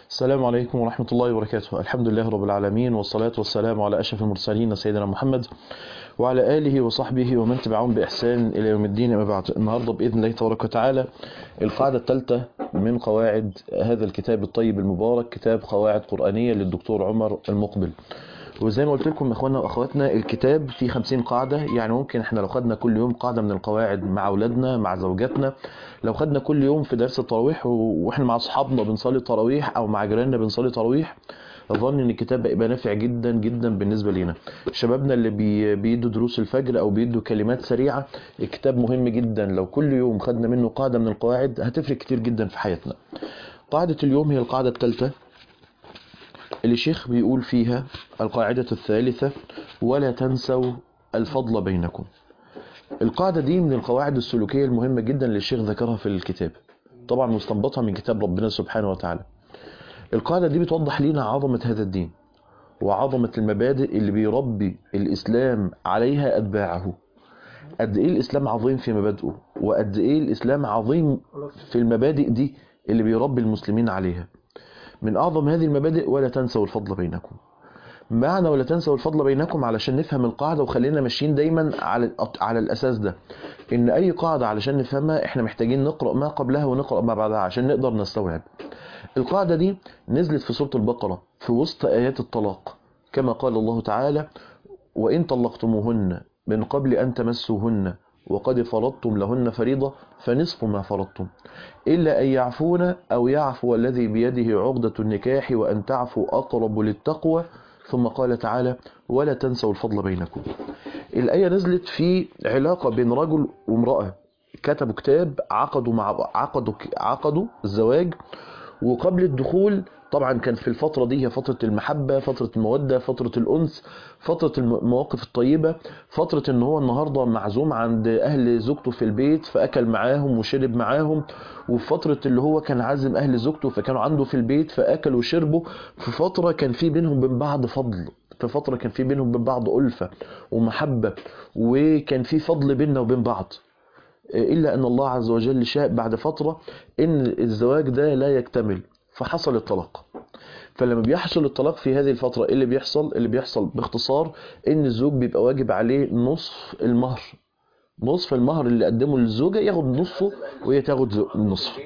السلام عليكم ورحمة الله وبركاته الحمد لله رب العالمين والصلاة والسلام على أشرف المرسلين سيدنا محمد وعلى آله وصحبه ومن تبعهم بإحسان إلى يوم الدين أما بعد النهاردة بإذن الله تبارك وتعالى القاعدة الثالثة من قواعد هذا الكتاب الطيب المبارك كتاب قواعد قرآنية للدكتور عمر المقبل وزي ما قلت لكم اخواننا واخواتنا الكتاب فيه 50 قاعده يعني ممكن احنا لو خدنا كل يوم قاعده من القواعد مع اولادنا مع زوجاتنا لو خدنا كل يوم في درس التراويح واحنا مع اصحابنا بنصلي تراويح او مع جيراننا بنصلي تراويح اظن ان الكتاب هيبقى نافع جدا جدا بالنسبه لينا شبابنا اللي بي بيدوا دروس الفجر او بيدوا كلمات سريعه الكتاب مهم جدا لو كل يوم خدنا منه قاعده من القواعد هتفرق كتير جدا في حياتنا قاعده اليوم هي القاعده الثالثه اللي الشيخ بيقول فيها القاعدة الثالثة ولا تنسوا الفضل بينكم القاعدة دي من القواعد السلوكية المهمة جدا اللي الشيخ ذكرها في الكتاب طبعا مستنبطها من كتاب ربنا سبحانه وتعالى القاعدة دي بتوضح لنا عظمة هذا الدين وعظمة المبادئ اللي بيربي الإسلام عليها أتباعه قد إيه الإسلام عظيم في مبادئه وقد إيه الإسلام عظيم في المبادئ دي اللي بيربي المسلمين عليها من أعظم هذه المبادئ ولا تنسوا الفضل بينكم معنى ولا تنسوا الفضل بينكم علشان نفهم القاعدة وخلينا ماشيين دايما على على الأساس ده إن أي قاعدة علشان نفهمها إحنا محتاجين نقرأ ما قبلها ونقرأ ما بعدها عشان نقدر نستوعب القاعدة دي نزلت في سورة البقرة في وسط آيات الطلاق كما قال الله تعالى وإن طلقتموهن من قبل أن تمسوهن وقد فرضتم لهن فريضة فنصف ما فرضتم إلا أن يعفون أو يعفو الذي بيده عقدة النكاح وأن تعفوا أقرب للتقوى ثم قال تعالى ولا تنسوا الفضل بينكم الآية نزلت في علاقة بين رجل وامرأة كتبوا كتاب عقدوا مع عقدوا عقدوا الزواج وقبل الدخول طبعا كان في الفترة دي هي فترة المحبة فترة المودة فترة الأنس فترة المواقف الطيبة فترة ان هو النهاردة معزوم عند أهل زوجته في البيت فأكل معاهم وشرب معاهم وفي فترة اللي هو كان عازم أهل زوجته فكانوا عنده في البيت فأكلوا وشربوا في فترة كان في بينهم بين بعض فضل في فترة كان في بينهم بين بعض ألفة ومحبة وكان في فضل بيننا وبين بعض إلا أن الله عز وجل شاء بعد فترة إن الزواج ده لا يكتمل فحصل الطلاق فلما بيحصل الطلاق في هذه الفترة اللي بيحصل اللي بيحصل باختصار ان الزوج بيبقى واجب عليه نصف المهر نصف المهر اللي قدمه للزوجة ياخد نصفه وهي تاخد النصف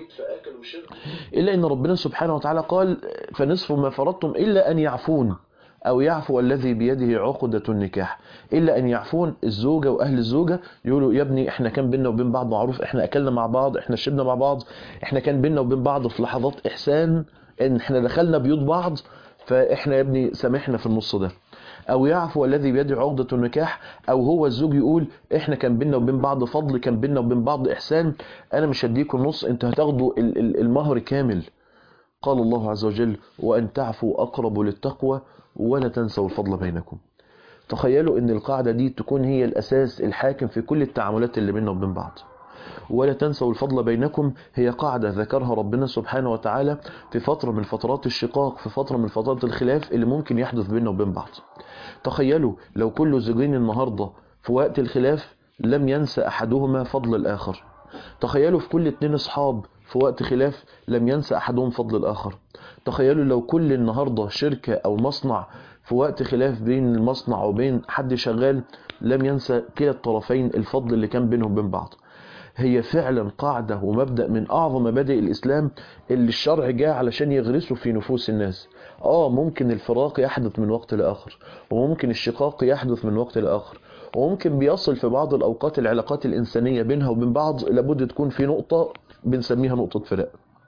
إلا أن ربنا سبحانه وتعالى قال فنصف ما فرضتم إلا أن يعفون أو يعفو الذي بيده عقدة النكاح إلا أن يعفون الزوجة وأهل الزوجة يقولوا يا ابني إحنا كان بينا وبين بعض معروف إحنا أكلنا مع بعض إحنا شربنا مع بعض إحنا كان بينا وبين بعض في لحظات إحسان إن إحنا دخلنا بيوت بعض فإحنا يا ابني سامحنا في النص ده أو يعفو الذي بيده عقدة النكاح أو هو الزوج يقول إحنا كان بينا وبين بعض فضل كان بينا وبين بعض إحسان أنا مش هديكم النص أنتوا هتاخدوا المهر كامل قال الله عز وجل وأن تعفوا أقرب للتقوى ولا تنسوا الفضل بينكم تخيلوا ان القاعدة دي تكون هي الاساس الحاكم في كل التعاملات اللي بيننا وبين بعض ولا تنسوا الفضل بينكم هي قاعدة ذكرها ربنا سبحانه وتعالى في فترة من فترات الشقاق في فترة من فترات الخلاف اللي ممكن يحدث بيننا وبين بعض تخيلوا لو كل زوجين النهاردة في وقت الخلاف لم ينسى أحدهما فضل الآخر تخيلوا في كل اتنين اصحاب في وقت خلاف لم ينسى أحدهم فضل الآخر تخيلوا لو كل النهاردة شركة أو مصنع في وقت خلاف بين المصنع وبين حد شغال لم ينسى كلا الطرفين الفضل اللي كان بينهم وبين بعض هي فعلا قاعدة ومبدأ من أعظم مبادئ الإسلام اللي الشرع جاء علشان يغرسه في نفوس الناس آه ممكن الفراق يحدث من وقت لآخر وممكن الشقاق يحدث من وقت لآخر وممكن بيصل في بعض الأوقات العلاقات الإنسانية بينها وبين بعض لابد تكون في نقطة بنسميها نقطة فراق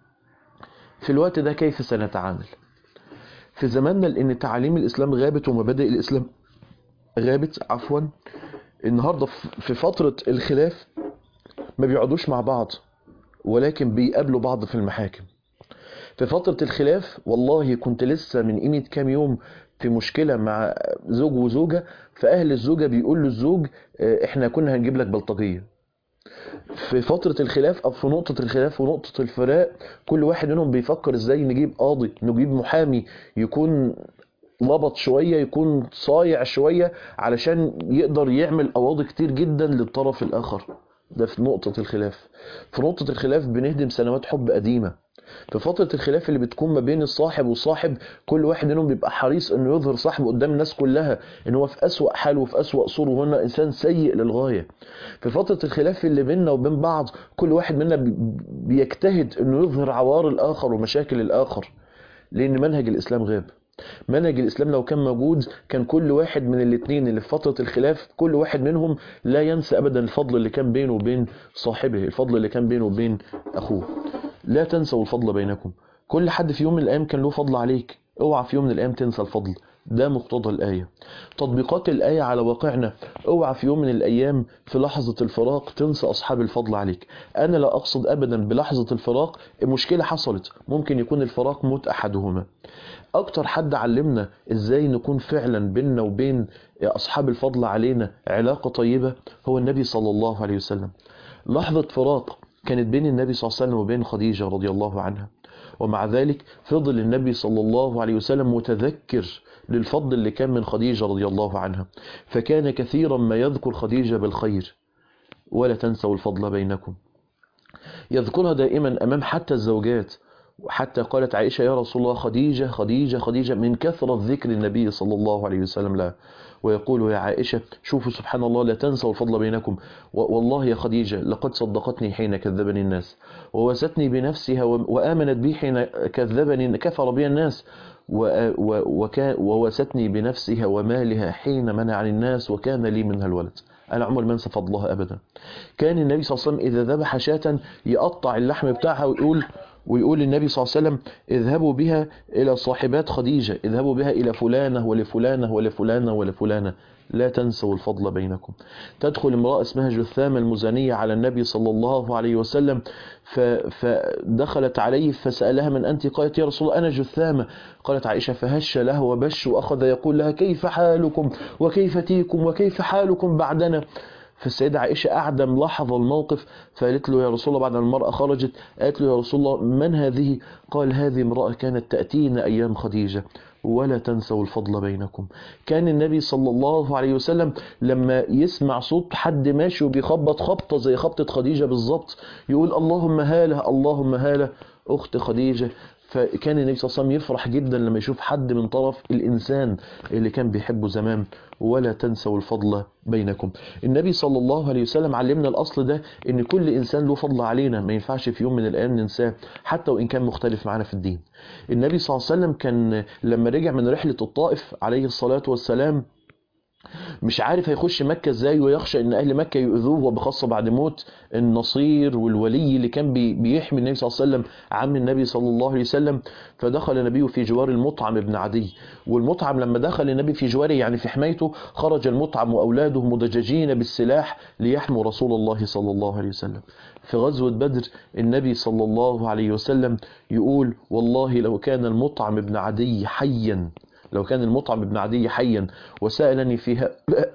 في الوقت ده كيف سنتعامل في زماننا لأن تعاليم الإسلام غابت ومبادئ الإسلام غابت عفوا النهاردة في فترة الخلاف ما بيقعدوش مع بعض ولكن بيقابلوا بعض في المحاكم في فترة الخلاف والله كنت لسه من قيمة كام يوم في مشكلة مع زوج وزوجة فأهل الزوجة بيقول للزوج احنا كنا هنجيب لك بلطجية في فترة الخلاف أو في نقطة الخلاف ونقطة الفراق كل واحد منهم بيفكر ازاي نجيب قاضي نجيب محامي يكون لبط شوية يكون صايع شوية علشان يقدر يعمل قواضي كتير جدا للطرف الآخر ده في نقطة الخلاف في نقطة الخلاف بنهدم سنوات حب قديمة في فترة الخلاف اللي بتكون ما بين الصاحب والصاحب كل واحد منهم بيبقى حريص انه يظهر صاحبه قدام الناس كلها ان هو في اسوأ حال وفي اسوأ صوره وهو انسان سيء للغاية في فترة الخلاف اللي بيننا وبين بعض كل واحد منا بي- بيجتهد انه يظهر عوار الاخر ومشاكل الاخر لان منهج الاسلام غاب منهج الاسلام لو كان موجود كان كل واحد من الاثنين اللي في فتره الخلاف كل واحد منهم لا ينسى ابدا الفضل اللي كان بينه وبين صاحبه الفضل اللي كان بينه وبين اخوه لا تنسوا الفضل بينكم كل حد في يوم من الايام كان له فضل عليك اوعى في يوم من الايام تنسى الفضل ده مقتضى الآية تطبيقات الآية على واقعنا اوعى في يوم من الأيام في لحظة الفراق تنسى أصحاب الفضل عليك أنا لا أقصد أبدا بلحظة الفراق مشكلة حصلت ممكن يكون الفراق موت أحدهما اكتر حد علمنا ازاي نكون فعلا بيننا وبين اصحاب الفضل علينا علاقة طيبة هو النبي صلى الله عليه وسلم لحظة فراق كانت بين النبي صلى الله عليه وسلم وبين خديجة رضي الله عنها ومع ذلك فضل النبي صلى الله عليه وسلم متذكر للفضل اللي كان من خديجة رضي الله عنها فكان كثيرا ما يذكر خديجة بالخير ولا تنسوا الفضل بينكم يذكرها دائما أمام حتى الزوجات وحتى قالت عائشة يا رسول الله خديجة خديجة خديجة من كثرة ذكر النبي صلى الله عليه وسلم لها ويقول يا عائشة شوفوا سبحان الله لا تنسوا الفضل بينكم و- والله يا خديجة لقد صدقتني حين كذبني الناس ووستني بنفسها و- وآمنت بي حين كذبني كفر بي الناس و- و- وكا- ووستني بنفسها ومالها حين منعني الناس وكان لي منها الولد أنا عمر ما انسى فضلها أبدا كان النبي صلى الله عليه وسلم إذا ذبح شاة يقطع اللحم بتاعها ويقول ويقول النبي صلى الله عليه وسلم اذهبوا بها إلى صاحبات خديجة اذهبوا بها إلى فلانة ولفلانة ولفلانة ولفلانة لا تنسوا الفضل بينكم تدخل امرأة اسمها جثامة المزنية على النبي صلى الله عليه وسلم ف- فدخلت عليه فسألها من أنت قالت يا رسول الله أنا جثامة قالت عائشة فهش له وبش وأخذ يقول لها كيف حالكم وكيف تيكم وكيف حالكم بعدنا فالسيدة عائشة قاعدة ملاحظة الموقف فقالت له يا رسول الله بعد ما المرأة خرجت قالت له يا رسول الله من هذه قال هذه امرأة كانت تأتينا أيام خديجة ولا تنسوا الفضل بينكم كان النبي صلى الله عليه وسلم لما يسمع صوت حد ماشي وبيخبط خبطة زي خبطة خديجة بالظبط يقول اللهم هاله اللهم هاله أخت خديجة فكان النبي صلى الله عليه وسلم يفرح جدا لما يشوف حد من طرف الإنسان اللي كان بيحبه زمان ولا تنسوا الفضل بينكم النبي صلى الله عليه وسلم علمنا الأصل ده إن كل إنسان له فضل علينا ما ينفعش في يوم من الأيام ننساه حتى وإن كان مختلف معنا في الدين النبي صلى الله عليه وسلم كان لما رجع من رحلة الطائف عليه الصلاة والسلام مش عارف هيخش مكة ازاي ويخشى ان اهل مكة يؤذوه وبخاصة بعد موت النصير والولي اللي كان بي- بيحمي النبي صلى الله عليه وسلم عم النبي صلى الله عليه وسلم فدخل النبي في جوار المطعم بن عدي والمطعم لما دخل النبي في جواره يعني في حمايته خرج المطعم واولاده مدججين بالسلاح ليحموا رسول الله صلى الله عليه وسلم في غزوة بدر النبي صلى الله عليه وسلم يقول والله لو كان المطعم بن عدي حيا لو كان المطعم بن عدي حيا وسألني في هؤلاء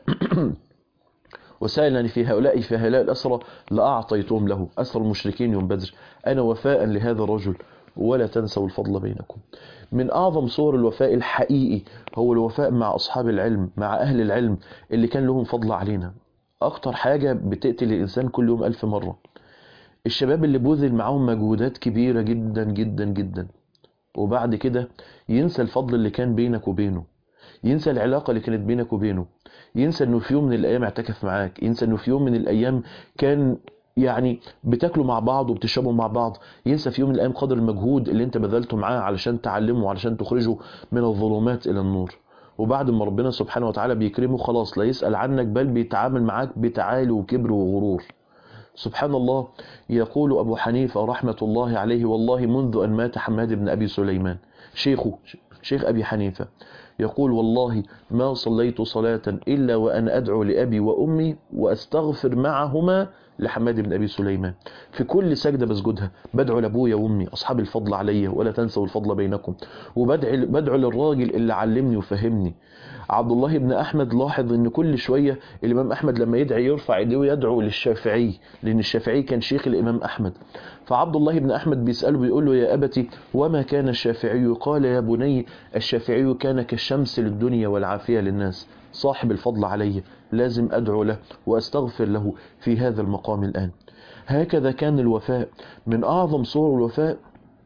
وسألني في هؤلاء في هؤلاء الأسرى لأعطيتهم له أسر المشركين يوم بدر أنا وفاء لهذا الرجل ولا تنسوا الفضل بينكم من أعظم صور الوفاء الحقيقي هو الوفاء مع أصحاب العلم مع أهل العلم اللي كان لهم فضل علينا أكتر حاجة بتقتل الإنسان كل يوم ألف مرة الشباب اللي بوذل معاهم مجهودات كبيرة جدا جدا جدا وبعد كده ينسى الفضل اللي كان بينك وبينه ينسى العلاقة اللي كانت بينك وبينه ينسى انه في يوم من الايام اعتكف معاك ينسى انه في يوم من الايام كان يعني بتاكلوا مع بعض وبتشربوا مع بعض ينسى في يوم من الايام قدر المجهود اللي انت بذلته معاه علشان تعلمه وعلشان تخرجه من الظلمات الى النور وبعد ما ربنا سبحانه وتعالى بيكرمه خلاص لا يسأل عنك بل بيتعامل معاك بتعالي وكبر وغرور سبحان الله يقول أبو حنيفة رحمة الله عليه والله منذ أن مات حماد بن أبي سليمان شيخه شيخ أبي حنيفة يقول والله ما صليت صلاة إلا وأنا أدعو لأبي وأمي وأستغفر معهما لحماد بن أبي سليمان في كل سجدة بسجدها بدعو لأبويا وأمي أصحاب الفضل علي ولا تنسوا الفضل بينكم وبدعو بدعو للراجل اللي علمني وفهمني عبد الله بن أحمد لاحظ أن كل شوية الإمام أحمد لما يدعي يرفع يديه ويدعو للشافعي لأن الشافعي كان شيخ الإمام أحمد فعبد الله بن أحمد بيسأله بيقول له يا أبتي وما كان الشافعي قال يا بني الشافعي كان كالشمس للدنيا والعافية للناس صاحب الفضل علي لازم أدعو له وأستغفر له في هذا المقام الآن هكذا كان الوفاء من أعظم صور الوفاء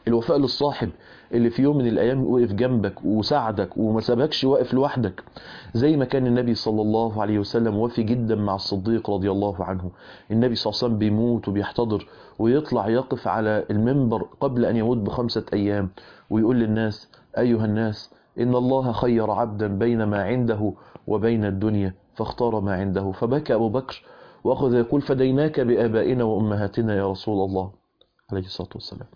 الوفاء للصاحب اللي في يوم من الايام وقف جنبك وساعدك وما سابكش واقف لوحدك زي ما كان النبي صلى الله عليه وسلم وفي جدا مع الصديق رضي الله عنه النبي صلى الله عليه وسلم بيموت وبيحتضر ويطلع يقف على المنبر قبل ان يموت بخمسة ايام ويقول للناس ايها الناس ان الله خير عبدا بين ما عنده وبين الدنيا فاختار ما عنده فبكى ابو بكر واخذ يقول فديناك بابائنا وامهاتنا يا رسول الله عليه الصلاه والسلام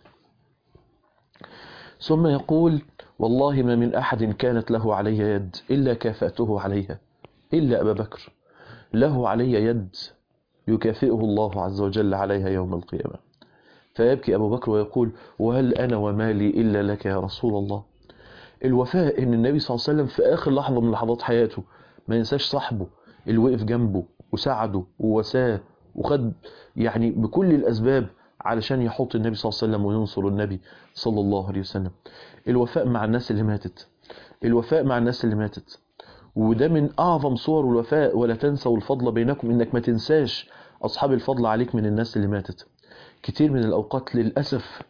ثم يقول والله ما من أحد كانت له علي يد إلا كافأته عليها إلا أبا بكر له علي يد يكافئه الله عز وجل عليها يوم القيامة فيبكي أبو بكر ويقول وهل أنا ومالي إلا لك يا رسول الله الوفاء إن النبي صلى الله عليه وسلم في آخر لحظة من لحظات حياته ما ينساش صاحبه اللي وقف جنبه وساعده ووساه وخد يعني بكل الأسباب علشان يحط النبي صلى الله عليه وسلم وينصر النبي صلى الله عليه وسلم الوفاء مع الناس اللي ماتت الوفاء مع الناس اللي ماتت وده من أعظم صور الوفاء ولا تنسوا الفضل بينكم إنك ما تنساش أصحاب الفضل عليك من الناس اللي ماتت كتير من الأوقات للأسف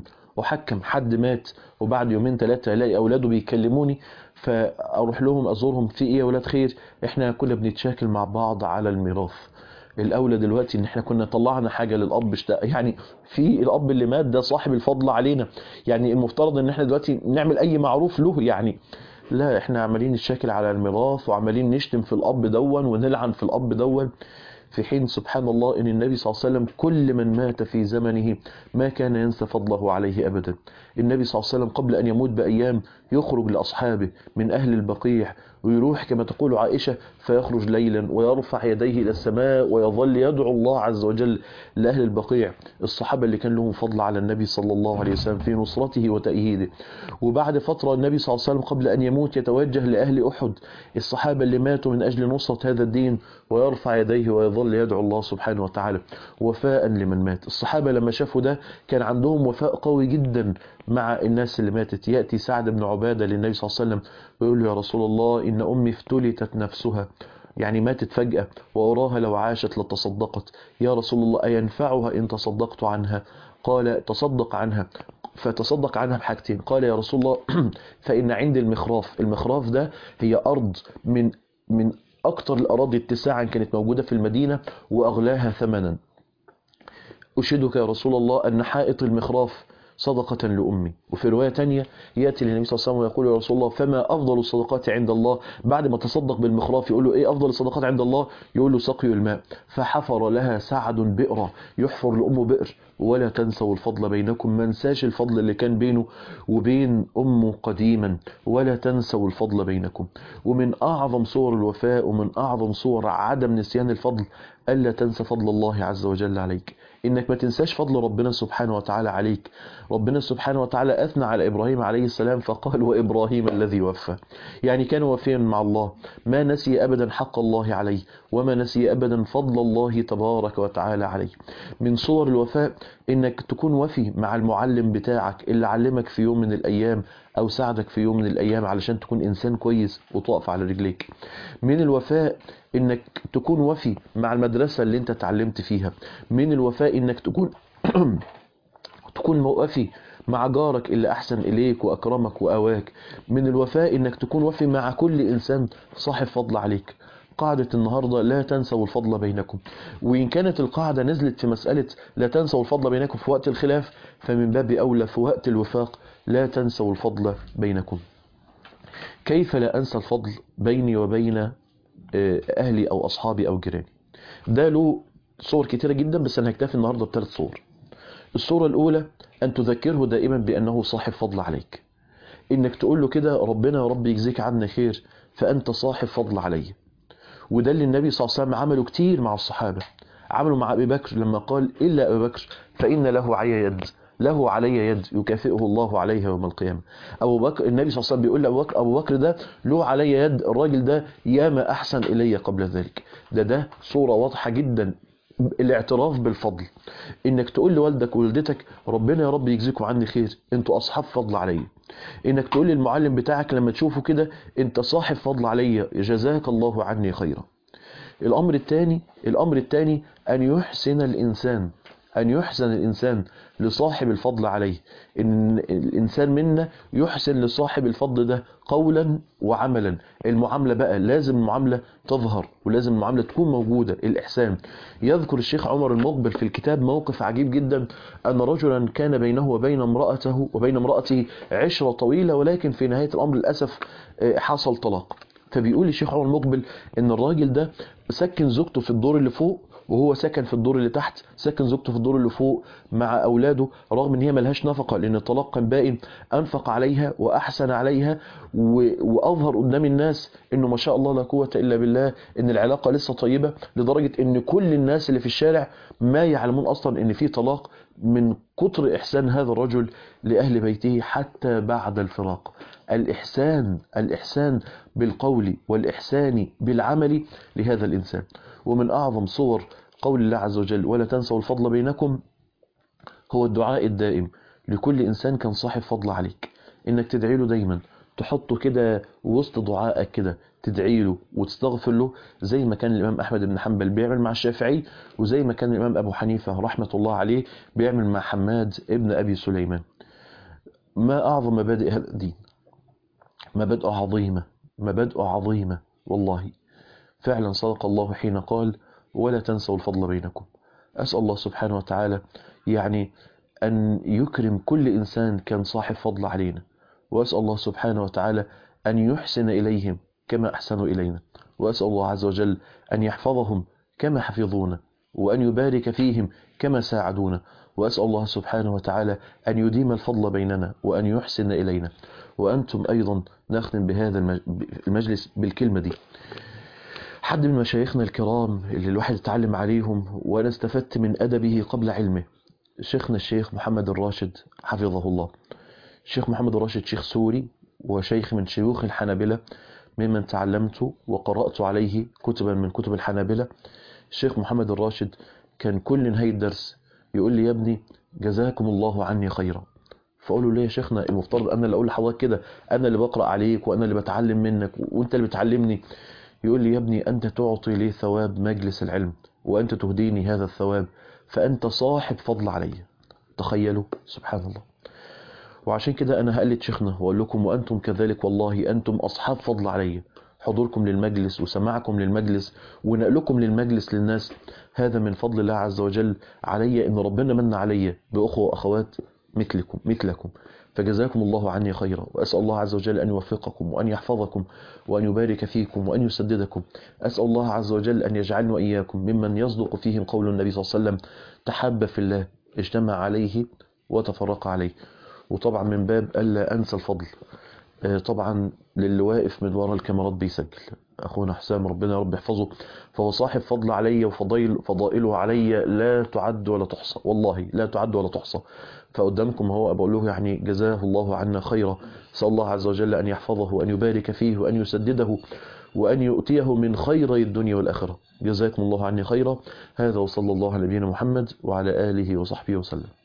وحكم حد مات وبعد يومين ثلاثة الاقي أولاده بيكلموني فأروح لهم أزورهم في إيه يا ولاد خير إحنا كنا بنتشاكل مع بعض على الميراث الاولى دلوقتي ان احنا كنا طلعنا حاجه للاب اشتاق يعني في الاب اللي مات ده صاحب الفضل علينا يعني المفترض ان احنا دلوقتي نعمل اي معروف له يعني لا احنا عمالين نتشاكل على الميراث وعمالين نشتم في الاب دون ونلعن في الاب دون في حين سبحان الله ان النبي صلى الله عليه وسلم كل من مات في زمنه ما كان ينسى فضله عليه ابدا النبي صلى الله عليه وسلم قبل ان يموت بايام يخرج لاصحابه من اهل البقيع ويروح كما تقول عائشة فيخرج ليلا ويرفع يديه إلى السماء ويظل يدعو الله عز وجل لأهل البقيع الصحابة اللي كان لهم فضل على النبي صلى الله عليه وسلم في نصرته وتأييده وبعد فترة النبي صلى الله عليه وسلم قبل أن يموت يتوجه لأهل أحد الصحابة اللي ماتوا من أجل نصرة هذا الدين ويرفع يديه ويظل يدعو الله سبحانه وتعالى وفاء لمن مات الصحابة لما شافوا ده كان عندهم وفاء قوي جدا مع الناس اللي ماتت يأتي سعد بن عبادة للنبي صلى الله عليه وسلم ويقول له يا رسول الله إن أمي افتلتت نفسها يعني ماتت فجأة وأراها لو عاشت لتصدقت يا رسول الله أينفعها إن تصدقت عنها قال تصدق عنها فتصدق عنها بحاجتين قال يا رسول الله فإن عندي المخراف المخراف ده هي أرض من من أكتر الأراضي اتساعا كانت موجودة في المدينة وأغلاها ثمنا أشهدك يا رسول الله أن حائط المخراف صدقة لأمي وفي رواية تانية يأتي للنبي صلى الله عليه وسلم ويقول يا رسول الله فما أفضل الصدقات عند الله بعد ما تصدق بالمخراف يقول له إيه أفضل الصدقات عند الله يقول له سقي الماء فحفر لها سعد بئرة يحفر لأمه بئر ولا تنسوا الفضل بينكم ما نساش الفضل اللي كان بينه وبين أمه قديما ولا تنسوا الفضل بينكم ومن أعظم صور الوفاء ومن أعظم صور عدم نسيان الفضل ألا تنسى فضل الله عز وجل عليك إنك ما تنساش فضل ربنا سبحانه وتعالى عليك ربنا سبحانه وتعالى أثنى على إبراهيم عليه السلام فقال وإبراهيم الذي وفى يعني كان وفيا مع الله ما نسي أبدا حق الله عليه وما نسي أبدا فضل الله تبارك وتعالى عليه من صور الوفاء إنك تكون وفي مع المعلم بتاعك اللي علمك في يوم من الأيام أو ساعدك في يوم من الأيام علشان تكون إنسان كويس وتقف على رجليك من الوفاء إنك تكون وفي مع المدرسة اللي أنت اتعلمت فيها من الوفاء إنك تكون تكون وفي مع جارك اللي أحسن إليك وأكرمك وأواك من الوفاء إنك تكون وفي مع كل إنسان صاحب فضل عليك قاعدة النهاردة لا تنسوا الفضل بينكم وإن كانت القاعدة نزلت في مسألة لا تنسوا الفضل بينكم في وقت الخلاف فمن باب أولى في وقت الوفاق لا تنسوا الفضل بينكم كيف لا أنسى الفضل بيني وبين أهلي أو أصحابي أو جيراني ده له صور كتيرة جدا بس أنا هكتفي النهاردة بثلاث صور الصورة الأولى أن تذكره دائما بأنه صاحب فضل عليك إنك تقول له كده ربنا يا رب يجزيك عنا خير فأنت صاحب فضل علي وده اللي النبي صلى الله عليه وسلم عمله كتير مع الصحابة عملوا مع أبي بكر لما قال إلا أبي بكر فإن له علي يد له علي يد يكافئه الله عليها يوم القيامة أبو بكر النبي صلى الله عليه وسلم بيقول لأبو بكر أبو بكر ده له علي يد الراجل ده ياما أحسن إلي قبل ذلك ده ده صورة واضحة جدا الاعتراف بالفضل انك تقول لوالدك ووالدتك ربنا يا رب يجزيكم عني خير انتوا اصحاب فضل عليا انك تقول للمعلم بتاعك لما تشوفه كده انت صاحب فضل عليا جزاك الله عني خيرا الامر الثاني الامر الثاني ان يحسن الانسان أن يحسن الإنسان لصاحب الفضل عليه إن الإنسان منا يحسن لصاحب الفضل ده قولا وعملا المعاملة بقى لازم المعاملة تظهر ولازم المعاملة تكون موجودة الإحسان يذكر الشيخ عمر المقبل في الكتاب موقف عجيب جدا أن رجلا كان بينه وبين امرأته وبين امرأته عشرة طويلة ولكن في نهاية الأمر للأسف حصل طلاق فبيقول الشيخ عمر المقبل ان الراجل ده سكن زوجته في الدور اللي فوق وهو سكن في الدور اللي تحت سكن زوجته في الدور اللي فوق مع اولاده رغم ان هي ملهاش نفقه لان الطلاق كان باين انفق عليها واحسن عليها و... واظهر قدام الناس انه ما شاء الله لا قوه الا بالله ان العلاقه لسه طيبه لدرجه ان كل الناس اللي في الشارع ما يعلمون اصلا ان في طلاق من كتر احسان هذا الرجل لاهل بيته حتى بعد الفراق الإحسان الإحسان بالقول والإحسان بالعمل لهذا الإنسان ومن أعظم صور قول الله عز وجل ولا تنسوا الفضل بينكم هو الدعاء الدائم لكل إنسان كان صاحب فضل عليك إنك تدعي له دايما تحطه كده وسط دعائك كده تدعي له وتستغفر له زي ما كان الإمام أحمد بن حنبل بيعمل مع الشافعي وزي ما كان الإمام أبو حنيفة رحمة الله عليه بيعمل مع حماد ابن أبي سليمان ما أعظم مبادئ هذا الدين مبادئ عظيمة مبادئ عظيمة والله فعلا صدق الله حين قال ولا تنسوا الفضل بينكم أسأل الله سبحانه وتعالى يعني أن يكرم كل إنسان كان صاحب فضل علينا وأسأل الله سبحانه وتعالى أن يحسن إليهم كما أحسنوا إلينا وأسأل الله عز وجل أن يحفظهم كما حفظونا وأن يبارك فيهم كما ساعدونا وأسأل الله سبحانه وتعالى أن يديم الفضل بيننا وأن يحسن إلينا وأنتم أيضا نختم بهذا المجلس بالكلمة دي حد من مشايخنا الكرام اللي الواحد اتعلم عليهم وأنا استفدت من أدبه قبل علمه شيخنا الشيخ محمد الراشد حفظه الله الشيخ محمد الراشد شيخ سوري وشيخ من شيوخ الحنابلة ممن تعلمت وقرأت عليه كتبا من كتب الحنابلة الشيخ محمد الراشد كان كل نهاية درس يقول لي يا ابني جزاكم الله عني خيرا فاقول له ليه يا شيخنا المفترض انا اللي اقول لحضرتك كده انا اللي بقرا عليك وانا اللي بتعلم منك وانت اللي بتعلمني يقول لي يا ابني انت تعطي لي ثواب مجلس العلم وانت تهديني هذا الثواب فانت صاحب فضل علي تخيلوا سبحان الله وعشان كده انا هقلد شيخنا واقول لكم وانتم كذلك والله انتم اصحاب فضل علي حضوركم للمجلس وسماعكم للمجلس ونقلكم للمجلس للناس هذا من فضل الله عز وجل علي ان ربنا من علي باخوه واخوات مثلكم مثلكم فجزاكم الله عني خيرا وأسأل الله عز وجل أن يوفقكم وأن يحفظكم وأن يبارك فيكم وأن يسددكم أسأل الله عز وجل أن يجعلني وإياكم ممن يصدق فيهم قول النبي صلى الله عليه وسلم تحب في الله اجتمع عليه وتفرق عليه وطبعا من باب ألا أنسى الفضل طبعا للي واقف من وراء الكاميرات بيسجل اخونا حسام ربنا يا رب يحفظه فهو صاحب فضل علي وفضائل فضائله علي لا تعد ولا تحصى والله لا تعد ولا تحصى فقدامكم هو بقول له يعني جزاه الله عنا خيرا اسال الله عز وجل ان يحفظه وان يبارك فيه وان يسدده وأن يؤتيه من خيري الدنيا والآخرة جزاكم الله عني خيرا هذا وصلى الله على نبينا محمد وعلى آله وصحبه وسلم